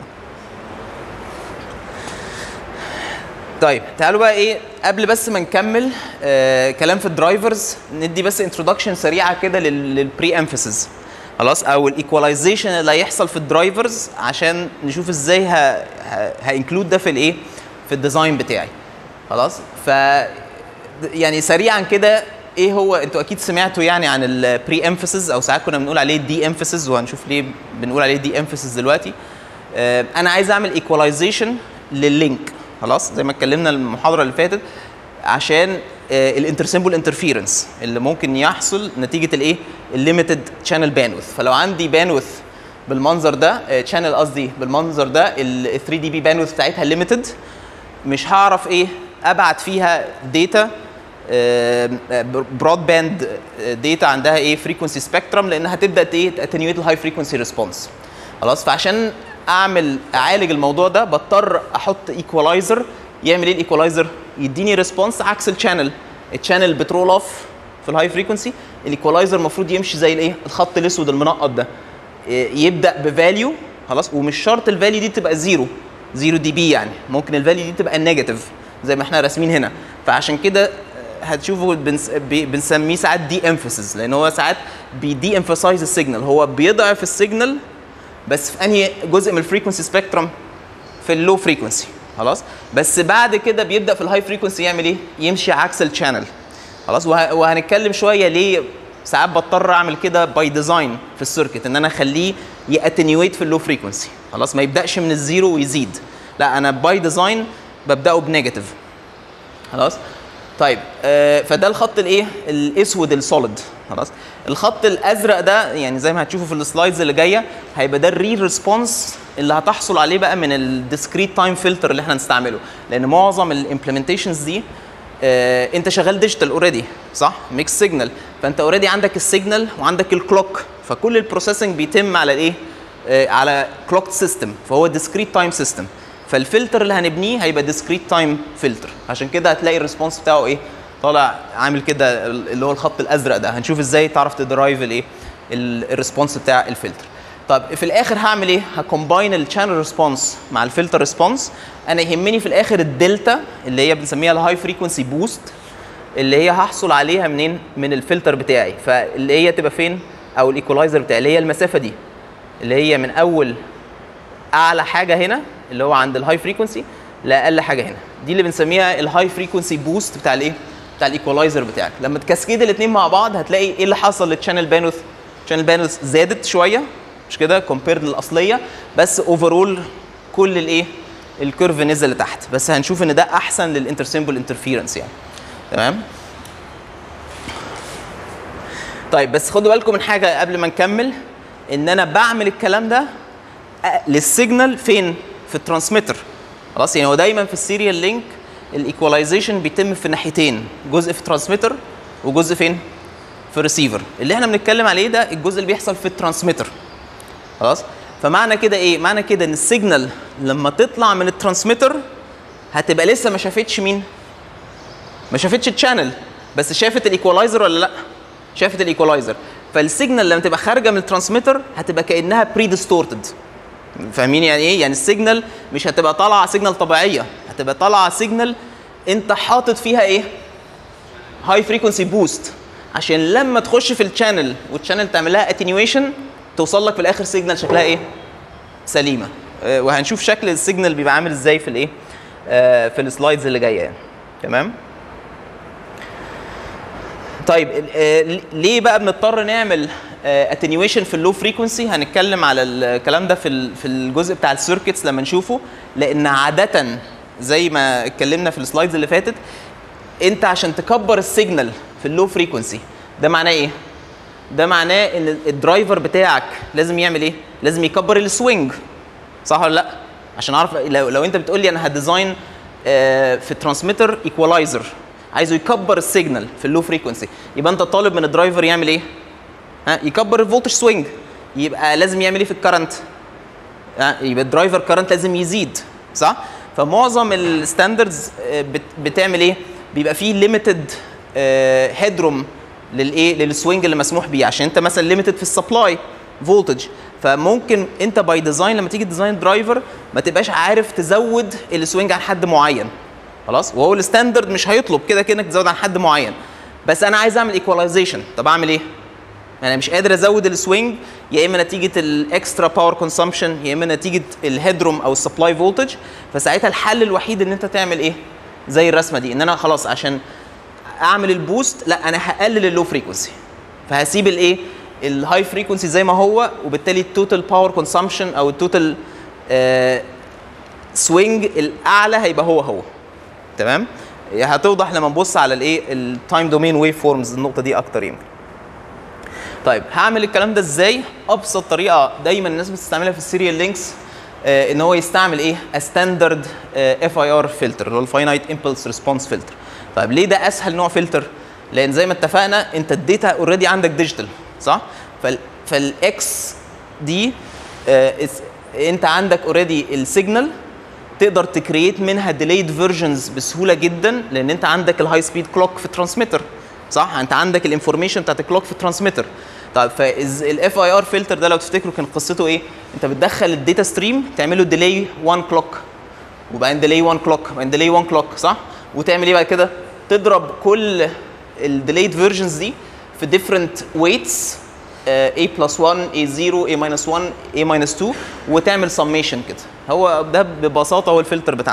طيب تعالوا بقى ايه قبل بس ما نكمل آه كلام في الدرايفرز ندي بس انترودكشن سريعه كده للبري امفاسيز خلاص او الايكواليزيشن اللي هيحصل في الدرايفرز عشان نشوف ازاي هانكلود ده في الايه في الديزاين بتاعي خلاص ف يعني سريعا كده ايه هو انتوا اكيد سمعتوا يعني عن البري امفاسيز او ساعات كنا بنقول عليه دي امفاسيز وهنشوف ليه بنقول عليه دي امفاسيز دلوقتي آه، انا عايز اعمل ايكواليزيشن لللينك خلاص زي ما اتكلمنا المحاضره اللي فاتت عشان الانترسيمبل انترفيرنس اللي ممكن يحصل نتيجه الايه الليميتد شانل باندوث فلو عندي باندوث بالمنظر ده شانل قصدي بالمنظر ده ال 3 دي بي باندوث بتاعتها ليميتد مش هعرف ايه ابعت فيها داتا برود باند داتا عندها ايه فريكونسي سبيكترم لانها هتبدا ايه تاتنيويت الهاي فريكونسي ريسبونس خلاص فعشان اعمل اعالج الموضوع ده بضطر احط ايكولايزر يعمل ايه الايكولايزر يديني ريسبونس عكس الشانل الشانل بترول اوف في الهاي فريكونسي الايكولايزر المفروض يمشي زي الايه الخط الاسود المنقط ده إيه، يبدا بفاليو خلاص ومش شرط الفاليو دي تبقى زيرو زيرو دي بي يعني ممكن الفاليو دي تبقى نيجاتيف زي ما احنا راسمين هنا فعشان كده آه، هتشوفوا بنس... بي- بنسميه ساعات دي امفاسيس لان هو ساعات بيدي امفاسايز السيجنال هو بيضعف السيجنال بس في انهي جزء من الفريكونسي سبيكترم في اللو فريكونسي خلاص بس بعد كده بيبدا في الهاي فريكونسي يعمل ايه يمشي عكس الشانل خلاص وه... وهنتكلم شويه ليه ساعات بضطر اعمل كده باي ديزاين في السيركت ان انا اخليه ياتنيويت في اللو فريكونسي خلاص ما يبداش من الزيرو ويزيد لا انا باي ديزاين ببداه بنيجاتيف خلاص طيب آه فده الخط الايه الاسود السوليد خلاص الخط الازرق ده يعني زي ما هتشوفوا في السلايدز اللي جايه هيبقى ده الري ريسبونس اللي هتحصل عليه بقى من الديسكريت تايم فلتر اللي احنا هنستعمله لان معظم الامبلمنتيشنز دي آه انت شغال ديجيتال اوريدي صح ميكس سيجنال فانت اوريدي عندك السيجنال وعندك الكلوك فكل البروسيسنج بيتم على الايه آه على كلوك سيستم فهو ديسكريت تايم سيستم فالفلتر اللي هنبنيه هيبقى ديسكريت تايم فلتر عشان كده هتلاقي الريسبونس بتاعه ايه طالع عامل كده اللي هو الخط الازرق ده هنشوف ازاي تعرف تدرايف الايه الريسبونس بتاع الفلتر طب في الاخر هعمل ايه هكومباين الشانل ريسبونس مع الفلتر ريسبونس انا يهمني في الاخر الدلتا اللي هي بنسميها الهاي فريكونسي بوست اللي هي هحصل عليها منين من الفلتر بتاعي فاللي هي تبقى فين او الايكولايزر بتاعي اللي هي المسافه دي اللي هي من اول اعلى حاجه هنا اللي هو عند الهاي فريكونسي لاقل حاجه هنا دي اللي بنسميها الهاي فريكونسي بوست بتاع الايه بتاع الايكولايزر بتاعك لما تكاسكيد الاثنين مع بعض هتلاقي ايه اللي حصل للشانل بانوث الشانل بانوث زادت شويه مش كده كومبيرد للاصليه بس اوفرول كل الايه الكيرف نزل لتحت بس هنشوف ان ده احسن للانترسيمبل انترفيرنس يعني تمام طيب بس خدوا بالكم من حاجه قبل ما نكمل ان انا بعمل الكلام ده للسيجنال فين في الترانسميتر خلاص يعني هو دايما في السيريال لينك الايكواليزيشن بيتم في ناحيتين جزء في الترانسميتر وجزء فين في الريسيفر اللي احنا بنتكلم عليه ده الجزء اللي بيحصل في الترانسميتر خلاص فمعنى كده ايه معنى كده ان السيجنال لما تطلع من الترانسميتر هتبقى لسه ما شافتش مين ما شافتش الشانل بس شافت الايكولايزر ولا لا شافت الايكولايزر فالسيجنال لما تبقى خارجه من الترانسميتر هتبقى كانها بري ديستورتد فاهمين يعني ايه يعني السيجنال مش هتبقى طالعه سيجنال طبيعيه هتبقى طالعه سيجنال انت حاطط فيها ايه هاي فريكونسي بوست عشان لما تخش في الشانل والشانل تعمل لها اتنيويشن توصل لك في الاخر سيجنال شكلها ايه سليمه آه، وهنشوف شكل السيجنال بيبقى عامل ازاي في الايه آه، في السلايدز اللي جايه يعني تمام طيب ال- آه، ليه بقى بنضطر نعمل اتنيويشن في اللو فريكونسي هنتكلم على الكلام ده في ال- في الجزء بتاع السيركتس لما نشوفه لان عاده زي ما اتكلمنا في السلايدز اللي فاتت انت عشان تكبر السيجنال في اللو فريكونسي ده معناه ايه ده معناه ان الدرايفر بتاعك لازم يعمل ايه لازم يكبر السوينج صح ولا لا عشان اعرف لو, لو انت بتقول لي انا هديزاين آه، في الترانسميتر ايكوالايزر عايزه يكبر السيجنال في اللو فريكونسي يبقى انت طالب من الدرايفر يعمل ايه ها يكبر الفولتج سوينج يبقى لازم يعمل ايه في الكرنت ها، يبقى الدرايفر كرنت لازم يزيد صح فمعظم الستاندردز بتعمل ايه بيبقى فيه ليميتد هيدروم للايه للسوينج اللي مسموح بيه عشان انت مثلا ليميتد في السبلاي فولتج فممكن انت باي ديزاين لما تيجي ديزاين درايفر ما تبقاش عارف تزود السوينج عن حد معين خلاص وهو الستاندرد مش هيطلب كده كده انك تزود عن حد معين بس انا عايز اعمل ايكواليزيشن طب اعمل ايه انا مش قادر ازود السوينج يا اما نتيجه الاكسترا باور كونسامشن يا اما نتيجه الهيدروم او السبلاي فولتج فساعتها الحل الوحيد ان انت تعمل ايه زي الرسمه دي ان انا خلاص عشان اعمل البوست لا انا هقلل اللو فريكونسي فهسيب الايه الهاي فريكونسي زي ما هو وبالتالي التوتال باور كونسامشن او التوتال سوينج الاعلى هيبقى هو هو تمام هتوضح لما نبص على الايه التايم دومين ويف فورمز النقطه دي اكتر يمكن طيب هعمل الكلام ده ازاي ابسط طريقه دايما الناس بتستعملها في السيريال لينكس آه ان هو يستعمل ايه ستاندرد اف اي ار فلتر اللي هو الفاينايت امبلس ريسبونس فلتر طيب ليه ده اسهل نوع فلتر لان زي ما اتفقنا انت الداتا اوريدي عندك ديجيتال صح فال فالاكس دي آه is- انت عندك اوريدي السيجنال تقدر تكريت منها ديليد فيرجنز بسهوله جدا لان انت عندك الهاي سبيد كلوك في الترانسميتر صح انت عندك الانفورميشن بتاعت الكلوك في الترانسميتر طيب فالاف اي ار فلتر ده لو تفتكروا كان قصته ايه انت بتدخل الداتا ستريم تعمله ديلي 1 كلوك وبعدين ديلي 1 كلوك وبعدين ديلي 1 كلوك صح وتعمل ايه بعد كده تضرب كل الديليد فيرجنز دي في different weights آه، a plus 1 a 0 a minus 1 a minus 2 وتعمل summation كده هو ده ببساطه هو الفلتر بتاعنا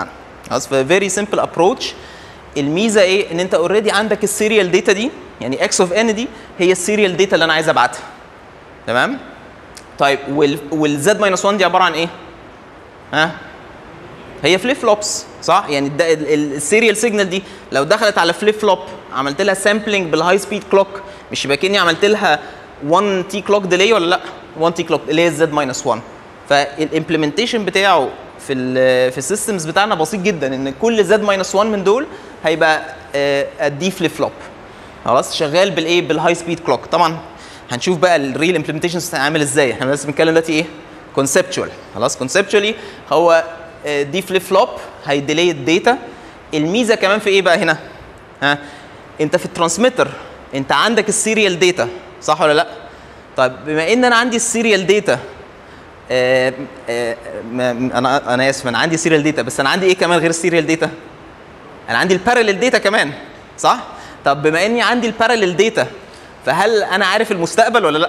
خلاص فيري سمبل ابروتش الميزه ايه ان انت اوريدي عندك السيريال داتا دي يعني اكس اوف ان دي هي السيريال داتا اللي انا عايز ابعتها تمام طيب وال والزد ماينس 1 دي عباره عن ايه ها هي فليب فلوبس صح يعني السيريال سيجنال دي لو دخلت على فليب فلوب عملت لها سامبلنج بالهاي سبيد كلوك مش يبقى كاني عملت لها 1 تي كلوك ديلي ولا لا 1 تي كلوك اللي هي الزد ماينس 1 فالامبلمنتيشن بتاعه في ال في السيستمز بتاعنا بسيط جدا ان كل زد ماينس 1 من دول هيبقى دي فليب فلوب خلاص شغال بالايه بالهاي سبيد كلوك طبعا هنشوف بقى الريل امبلمنتيشن عامل ازاي احنا بس بنتكلم دلوقتي ايه كونسبشوال خلاص كونسبشوالي هو دي فليب فلوب هيديلي الداتا الميزه كمان في ايه بقى هنا ها انت في الترانسميتر انت عندك السيريال داتا صح ولا لا طيب بما ان انا عندي السيريال داتا آه آه انا انا اسف انا عندي سيريال داتا بس انا عندي ايه كمان غير السيريال داتا انا عندي البارallel داتا كمان صح طب بما اني عندي البارallel داتا فهل انا عارف المستقبل ولا لا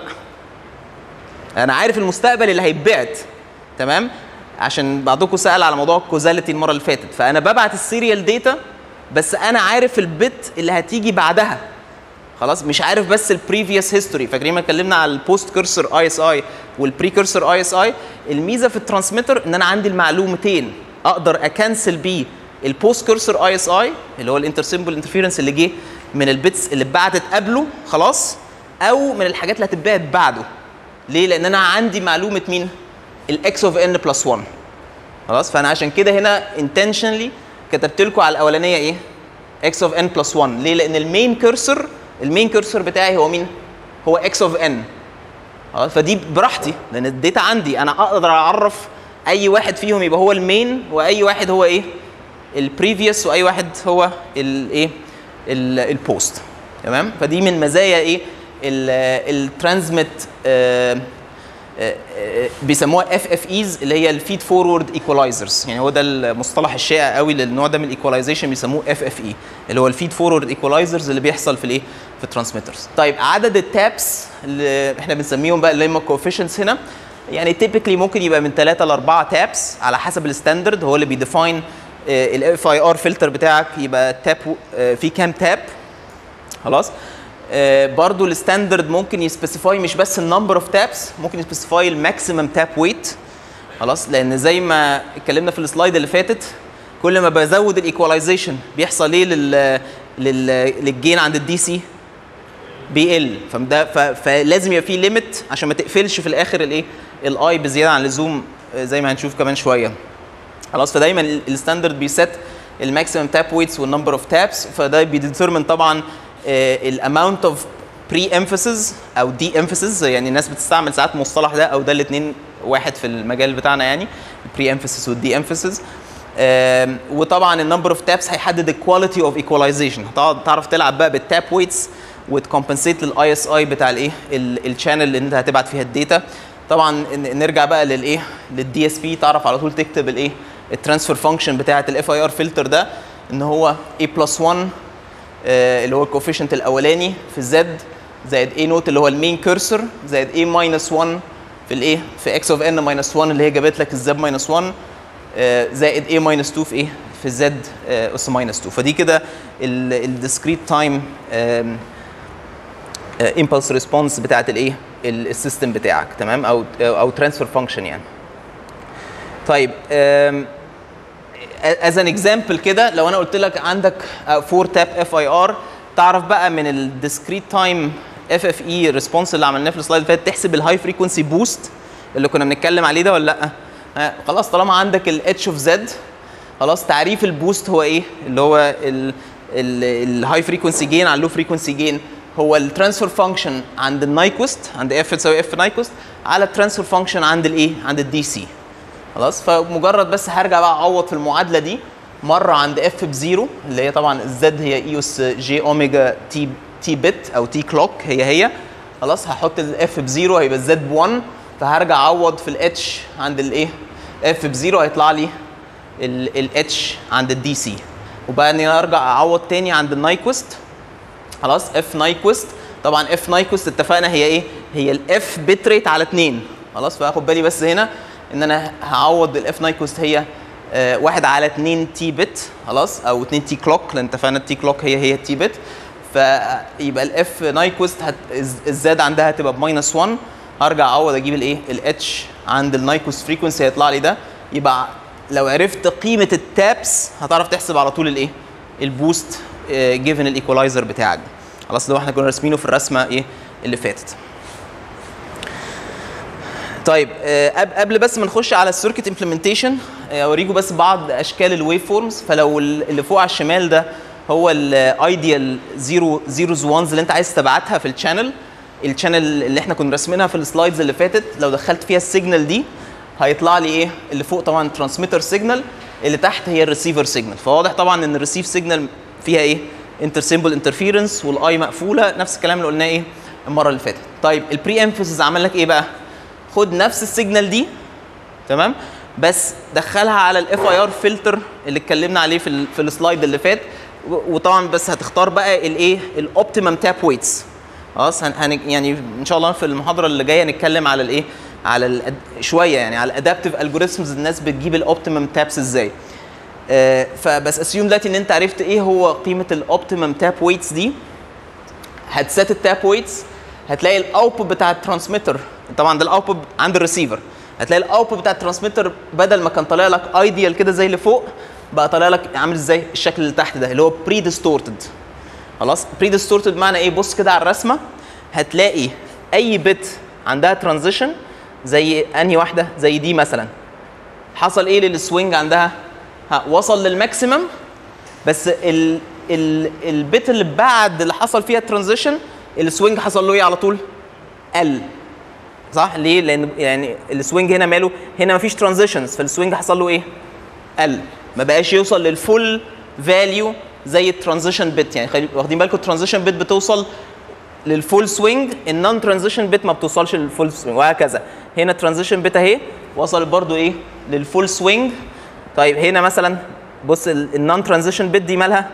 انا عارف المستقبل اللي هيتبعت تمام عشان بعضكم سال على موضوع الكوزاليتي المره اللي فاتت فانا ببعت السيريال داتا بس انا عارف البت اللي هتيجي بعدها خلاص مش عارف بس البريفيوس هيستوري فاكرين ما اتكلمنا على البوست كورسور اي اس اي والبري كورسور اي اس اي الميزه في الترانسميتر ان انا عندي المعلومتين اقدر اكنسل بيه البوست كورسور اي اس اي اللي هو الانتر سيمبل انترفيرنس اللي جه من البيتس اللي اتبعتت قبله خلاص او من الحاجات اللي هتتبعت بعده ليه لان انا عندي معلومه مين الاكس اوف ان بلس 1 خلاص فانا عشان كده هنا انتشنلي كتبت لكم على الاولانيه ايه اكس اوف ان بلس 1 ليه لان المين كيرسور المين كيرسور بتاعي هو مين هو اكس اوف ان خلاص فدي براحتي لان الداتا عندي انا اقدر اعرف اي واحد فيهم يبقى هو المين واي واحد هو ايه البريفيوس واي واحد هو الايه البوست تمام فدي من مزايا ايه الترانزميت بيسموها اف اف ايز اللي هي الفيد فورورد ايكولايزرز يعني هو ده المصطلح الشائع قوي للنوع ده من الايكولايزيشن بيسموه اف اف اي اللي هو الفيد فورورد ايكولايزرز اللي بيحصل في الايه في الترانسميترز طيب عدد التابس اللي احنا بنسميهم بقى اللي هم كوفيشنتس هنا يعني تيبيكلي ممكن يبقى من 3 ل 4 تابس على حسب الستاندرد هو اللي بيديفاين الاف اي ار فلتر بتاعك يبقى تاب في كام تاب خلاص آه برضو الستاندرد ممكن يسبيسيفاي مش بس النمبر اوف تابس ممكن يسبيسيفاي الماكسيمم تاب ويت خلاص لان زي ما اتكلمنا في السلايد اللي فاتت كل ما بزود الايكواليزيشن بيحصل ايه لل لل للجين عند الدي سي بيقل فده فلازم يبقى في ليميت عشان ما تقفلش في الاخر الايه الاي بزياده عن اللزوم زي ما هنشوف كمان شويه خلاص فدايما الستاندرد بيست الماكسيمم تاب ويتس والنمبر اوف تابس فده بيديترمن طبعا الاماونت اوف بري امفاسيس او دي امفاسيس يعني الناس بتستعمل ساعات المصطلح ده او ده الاثنين واحد في المجال بتاعنا يعني البري امفاسيس والدي امفاسيس وطبعا النمبر اوف تابس هيحدد الكواليتي اوف ايكواليزيشن تعرف تلعب بقى بالتاب ويتس وتكمبنسيت للاي اس اي بتاع الايه الشانل اللي انت هتبعت فيها الداتا طبعا نرجع بقى للايه للدي اس بي تعرف على طول تكتب الايه الترانسفير فانكشن بتاعه الاف اي ار فلتر ده ان هو a بلس 1 اللي هو الكوفيشنت الاولاني في الزد زائد a نوت اللي هو المين كيرسور زائد a ماينس 1 في الايه في x اوف n ماينس 1 اللي هي جابت لك الزد ماينس 1 زائد a ماينس 2 في ايه في الزد اس ماينس 2 فدي كده الديسكريت تايم امبلس ريسبونس بتاعت الايه السيستم بتاعك تمام او او ترانسفير فانكشن يعني طيب از ان اكزامبل كده لو انا قلت لك عندك 4 تاب اف اي ار تعرف بقى من الديسكريت تايم اف اف اي ريسبونس اللي عملناه في السلايد اللي فات تحسب الهاي فريكونسي بوست اللي كنا بنتكلم عليه ده ولا لا آه خلاص طالما عندك الاتش اوف زد خلاص تعريف البوست هو ايه اللي هو الهاي فريكونسي جين على اللو فريكونسي جين هو الترانسفير فانكشن عند النايكوست عند اف تساوي اف نايكوست على الترانسفير فانكشن عند الايه عند الدي سي خلاص فمجرد بس هرجع بقى اعوض في المعادله دي مره عند اف بزيرو اللي هي طبعا الزد هي ايوس جي اوميجا تي تي بت او تي كلوك هي هي خلاص هحط الاف بزيرو هيبقى الزد ب 1 فهرجع اعوض في الاتش عند الايه اف بزيرو هيطلع لي الاتش عند الدي سي وبعدين ارجع اعوض تاني عند النايكوست خلاص اف نايكوست طبعا اف نايكوست اتفقنا هي ايه هي الاف بت ريت على 2 خلاص فاخد بالي بس هنا ان انا هعوض الاف نايكوست هي آه، واحد على 2 تي بت خلاص او 2 تي كلوك لان اتفقنا التي كلوك هي هي التي بت فيبقى الاف نايكوست هت الز- الزاد عندها هتبقى بماينس 1 هرجع اعوض اجيب الايه الاتش عند النايكوست فريكونسي هيطلع لي ده يبقى لو عرفت قيمه التابس هتعرف تحسب على طول الايه البوست جيفن الايكولايزر بتاعك ده خلاص ده احنا كنا راسمينه في الرسمه ايه اللي فاتت طيب آه، قب- قبل بس ما نخش على السيركت امبلمنتيشن اوريكم بس بعض اشكال الويف فورمز فلو ال- اللي فوق على الشمال ده هو الايديال زيرو زيروز وانز اللي انت عايز تبعتها في الشانل الشانل اللي احنا كنا راسمينها في السلايدز اللي فاتت لو دخلت فيها السيجنال دي هيطلع لي ايه اللي فوق طبعا ترانسميتر سيجنال اللي تحت هي الريسيفر سيجنال فواضح طبعا ان الريسيف سيجنال فيها ايه انتر سيمبل انترفيرنس والاي مقفوله نفس الكلام اللي قلناه ايه المره اللي فاتت طيب البري امفيسز عمل لك ايه بقى خد نفس السيجنال دي تمام بس دخلها على الاف اي ار فلتر اللي اتكلمنا عليه في ال في السلايد اللي فات و- وطبعا بس هتختار بقى الايه الاوبتيمم تاب ويتس خلاص هن هن يعني ان شاء الله في المحاضره اللي جايه نتكلم على الايه على ال شويه يعني على الادابتيف الجوريزمز الناس بتجيب الاوبتيمم تابس ازاي آه فبس اسيوم دلوقتي ان انت عرفت ايه هو قيمه الاوبتيمم تاب ويتس دي هتسات التاب ويتس هتلاقي الاوتبوت بتاع الترانسميتر طبعا ده الاوتبوت عند الريسيفر هتلاقي الاوتبوت بتاع الترانسميتر بدل ما كان طالع لك ايديال كده زي اللي فوق بقى طالع لك عامل ازاي الشكل اللي تحت ده اللي هو بري ديستورتد خلاص بري ديستورتد معنى ايه بص كده على الرسمه هتلاقي اي بت عندها ترانزيشن زي انهي واحده زي دي مثلا حصل ايه للسوينج عندها ها وصل للماكسيمم بس ال ال البت اللي بعد اللي حصل فيها الترانزيشن السوينج حصل له ايه على طول قل صح ليه لان يعني السوينج هنا ماله هنا مفيش ترانزيشنز فالسوينج حصل له ايه قل ما بقاش يوصل للفول فاليو زي الترانزيشن بت يعني خلي- واخدين بالكم الترانزيشن بت بتوصل للفول سوينج النون ترانزيشن بت ما بتوصلش للفول سوينج وهكذا هنا ترانزيشن بت اهي وصلت برضو ايه للفول سوينج طيب هنا مثلا بص النون ترانزيشن بت دي مالها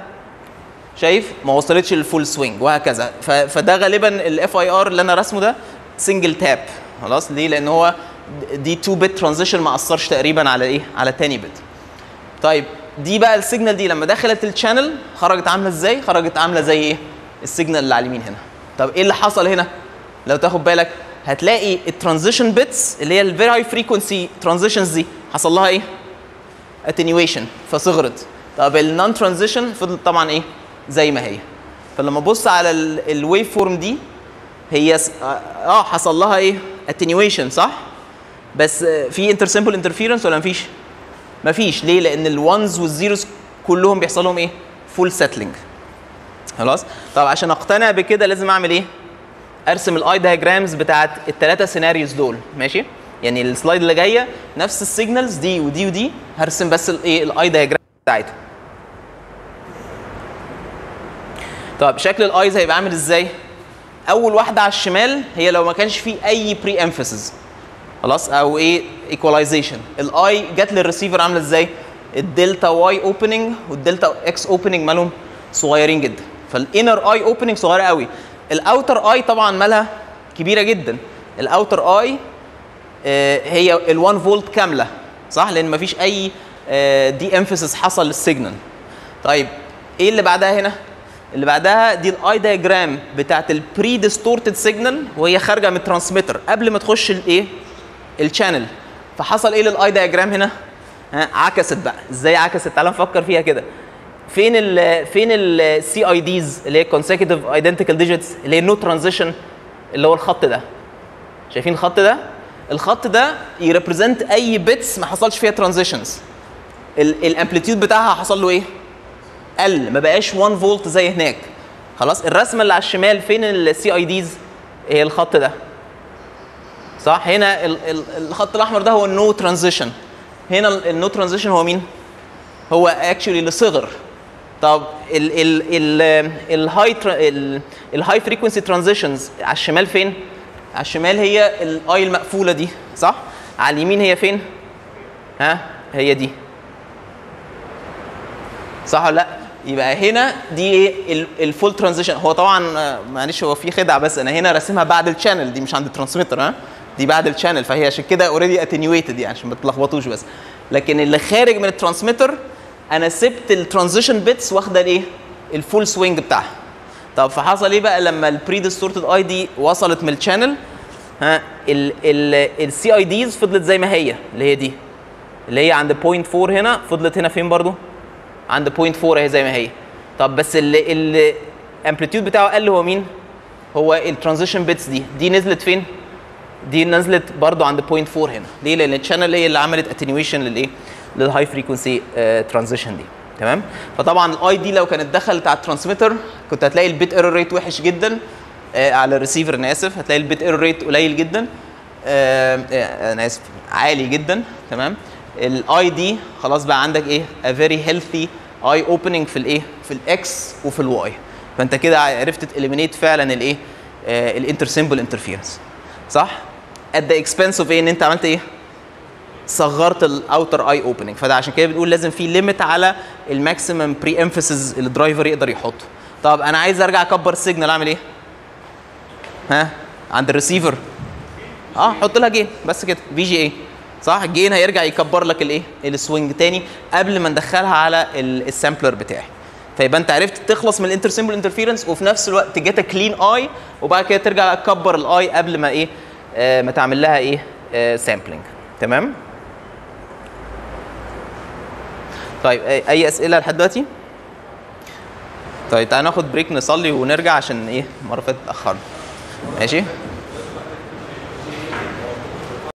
شايف ما وصلتش للفول سوينج وهكذا ف- فده غالبا الاف اي ار اللي انا راسمه ده سنجل تاب خلاص ليه لان هو دي 2 بت ترانزيشن ما اثرش تقريبا على ايه على تاني بت طيب دي بقى السيجنال دي لما دخلت الشانل خرجت عامله ازاي خرجت عامله زي ايه السيجنال اللي على اليمين هنا طب ايه اللي حصل هنا لو تاخد بالك هتلاقي الترانزيشن بيتس اللي هي الفيري هاي فريكونسي ترانزيشنز دي حصل لها ايه اتنيويشن فصغرت طب النون ترانزيشن فضلت طبعا ايه زي ما هي فلما ابص على الويف فورم دي هي س- اه حصل لها ايه اتنيويشن صح بس آه، في انتر سيمبل انترفيرنس ولا مفيش مفيش ليه لان الوانز والزيروز كلهم بيحصل لهم ايه فول سيتلينج خلاص طب عشان اقتنع بكده لازم اعمل ايه ارسم الاي دايجرامز بتاعت الثلاثه سيناريوز دول ماشي يعني السلايد اللي جايه نفس السيجنالز دي ودي ودي هرسم بس الايه الاي دايجرام بتاعتهم طب شكل الايز هيبقى عامل ازاي اول واحده على الشمال هي لو ما كانش فيه اي بري امفاسيس خلاص او ايه ايكواليزيشن الاي جت للريسيفر عامله ازاي الدلتا واي اوبننج والدلتا اكس اوبننج مالهم صغيرين جدا فالانر اي اوبننج صغيره قوي الاوتر اي طبعا مالها كبيره جدا الاوتر اي هي ال1 فولت كامله صح لان مفيش اي دي امفاسيس حصل للسيجنال طيب ايه اللي بعدها هنا اللي بعدها دي الاي دايجرام بتاعت البري ديستورتد سيجنال وهي خارجه من الترانسميتر قبل ما تخش الايه الشانل فحصل ايه للاي دايجرام هنا ها عكست بقى ازاي عكست تعال نفكر فيها كده فين ال فين السي اي ديز اللي هي consecutive identical digits اللي هي نو ترانزيشن اللي هو الخط ده شايفين الخط ده الخط ده يريبريزنت اي بيتس ما حصلش فيها ترانزيشنز الامبليتيود بتاعها حصل له ايه قل ما بقاش 1 فولت زي هناك خلاص الرسمه اللي على الشمال فين السي اي ديز هي الخط ده صح هنا ال- ال- الخط الاحمر ده هو النو ترانزيشن هنا النو ترانزيشن هو مين هو اكشولي اللي صغر طب ال ال ال الهاي الهاي فريكونسي ترانزيشنز على الشمال فين على الشمال هي الاي المقفوله دي صح على اليمين هي فين ها هي دي صح ولا لا يبقى هنا دي ايه الفول ترانزيشن هو طبعا آه، معلش هو في خدعه بس انا هنا راسمها بعد الشانل دي مش عند الترانسميتر ها دي بعد الشانل فهي عشان كده اوريدي اتنيويتد يعني عشان ما تلخبطوش بس لكن اللي خارج من الترانسميتر انا سبت الترانزيشن بيتس واخده الايه الفول سوينج بتاعها طب فحصل ايه بقى لما البري ديستورتد اي دي وصلت من الشانل ها السي اي ديز فضلت زي ما هي اللي هي دي اللي هي عند 0.4 هنا فضلت هنا فين برضو عند 0.4 اهي زي ما هي طب بس الامبليتيود بتاعه قل هو مين هو الترانزيشن بيتس دي دي نزلت فين دي نزلت برضو عند 0.4 هنا ليه لان الشانل هي اللي عملت اتنيويشن للايه للهاي فريكونسي ترانزيشن دي تمام فطبعا الاي دي لو كانت دخلت على الترانسميتر كنت هتلاقي البيت ايرور ريت وحش جدا آه على الريسيفر انا اسف هتلاقي البيت ايرور ريت قليل جدا آه آه انا اسف عالي جدا تمام الاي دي خلاص بقى عندك ايه a very healthy اي اوبننج في الايه في الاكس وفي الواي فانت كده عرفت تاليمينيت فعلا الايه الانتر سيمبل انترفيرنس صح at the expense of ايه ان انت عملت ايه صغرت الاوتر اي اوبننج فده عشان كده بنقول لازم في ليميت على الماكسيمم بري امفاسيز اللي الدرايفر يقدر يحطه طب انا عايز ارجع اكبر السيجنال اعمل ايه ها عند الريسيفر اه حط لها جين بس كده في جي اي صح الجين هيرجع يكبر لك الايه السوينج تاني قبل ما ندخلها على السامبلر بتاعي فيبقى انت عرفت تخلص من الانتر سيمبل انترفيرنس وفي نفس الوقت جيت كلين اي وبعد كده ترجع تكبر الاي قبل ما ايه آه ما تعمل لها ايه آه سامبلنج تمام طيب اي اسئله لحد دلوقتي طيب تعالى ناخد بريك نصلي ونرجع عشان ايه المره اللي فاتت اتاخرنا ماشي